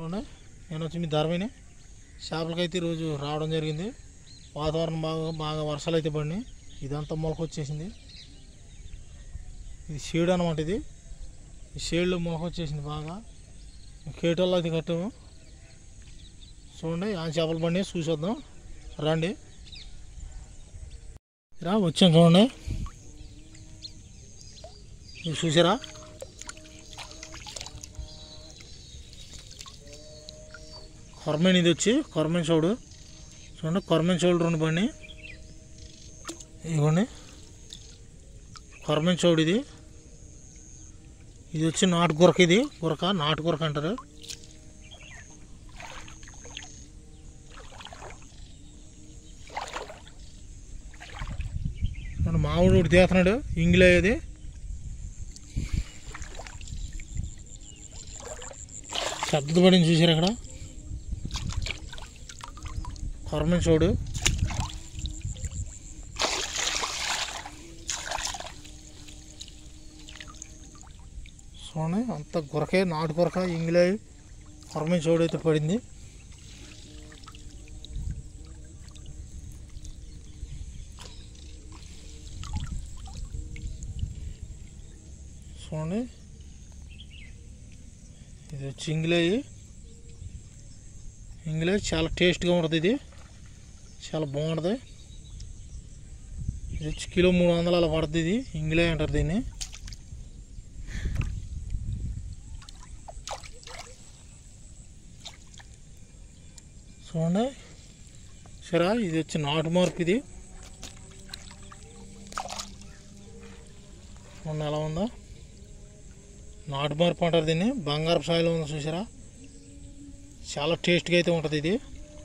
చూడండి నేను వచ్చి మీ ధరమని చేపలకైతే ఈరోజు రావడం జరిగింది వాతావరణం బాగా బాగా వర్షాలు అయితే పడినాయి ఇదంతా మొలక వచ్చేసింది ఇది షేడ్ అనమాట ఇది ఈ షేడ్లో మొలక వచ్చేసింది బాగా కేటల్లో అయితే కట్టాము చూడండి ఆ చేపలు పండి చూసేద్దాం రండి రా వచ్చాం చూడండి ఇది చూసారా కొరమేన్ ఇది వచ్చి కొరమేన్ చౌడు చూడండి కొరమేన్ చౌడు రెండు బండి ఇదిగోండి కొరమేన్ చౌడు ఇది ఇది వచ్చి నాటు గురక ఇది గురక నాటు గురక అంటారు మన మామిడి ఒకటి తీస్తున్నాడు ఇంగిలే అది శబ్ద పడింది చూసారు అక్కడ కొరమని చూడు చూడండి అంత గురకే నాటు గురక ఇంగిలే కొరమని చూడు అయితే పడింది చూడండి ఇది వచ్చి ఇంగిలేయి ఇంగిలే చాలా టేస్ట్గా ఉంటుంది ఇది చాలా బాగుంటుంది ఇది వచ్చి కిలో మూడు వందలు అలా పడుతుంది ఇది ఇంగిలే అంటారు దీన్ని చూడండి సరే ఇది వచ్చి నాటు మార్పు ఇది చూడండి ఎలా ఉందో నాటు మార్పు అంటారు దీన్ని బంగారు సాయిలో ఉంది చూసారా చాలా టేస్ట్గా అయితే ఉంటుంది ఇది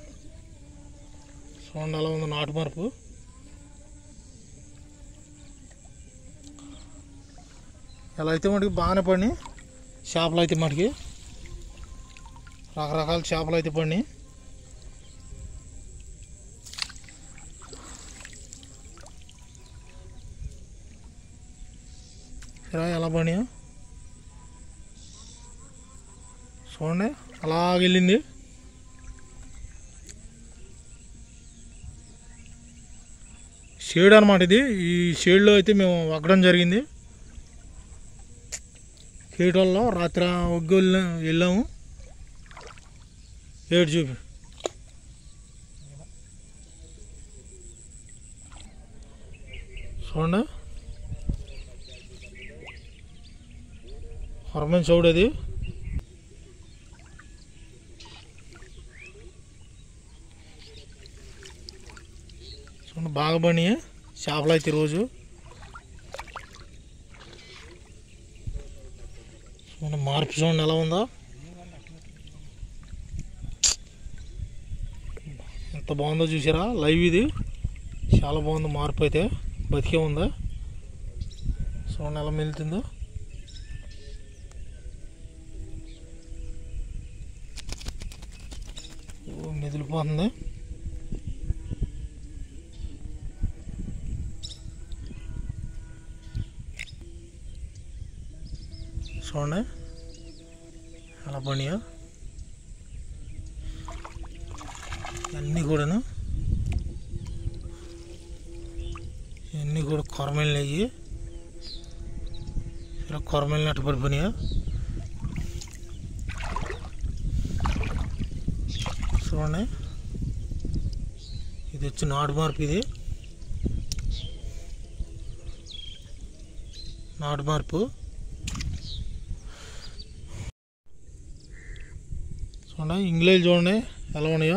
చూడండి ఎలా ఉంది నాటు మార్పు ఎలా అయితే మటుకు బాగానే పడినాయి చేపలు అయితే మటుకి రకరకాల చేపలు అయితే పడినాయి సరే ఎలా పడినాయో చూడండి అలాగ వెళ్ళింది షేడ్ అనమాట ఇది ఈ షేడ్లో అయితే మేము వగ్గడం జరిగింది కేటోల్లో రాత్రి ఒగ్గు వెళ్ళా వెళ్ళాము ఏడు చూపి చూడండి హర్మన్ చౌడ్ అది చూడండి బాగా పని చేపలు అయితే రోజు చూడండి మార్పు చూడండి ఎలా ఉందో ఎంత బాగుందో చూసారా లైవ్ ఇది చాలా బాగుంది మార్పు అయితే బతికే ఉందా చూడండి ఎలా మెలుతుందో ఓ, మెదిలిపోతుంది చూడండి ఎలా పనియో అన్నీ కూడాను ఇవన్నీ కూడా కొరమేలు నెయ్యి ఇలా కొరమేలు నట్టు పడిపోయినాయా చూడండి ఇది వచ్చి నాటు మార్పు ఇది నాటు మార్పు చూడండి ఇంగ్లీష్ చూడండి ఎలా ఉన్నాయో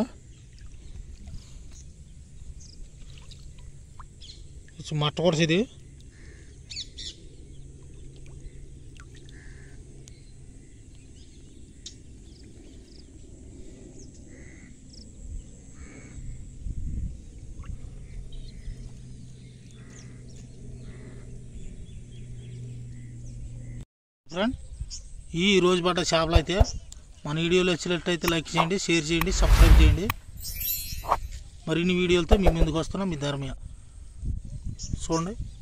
ఇది మట్ట కొరస ఇది ఫ్రెండ్ ఈ రోజు పడ్డ చేపలు అయితే మన వీడియోలో వచ్చినట్టయితే లైక్ చేయండి షేర్ చేయండి సబ్స్క్రైబ్ చేయండి మరిన్ని వీడియోలతో మీ ముందుకు వస్తున్నాం మీ ధర్మయ్య చూడండి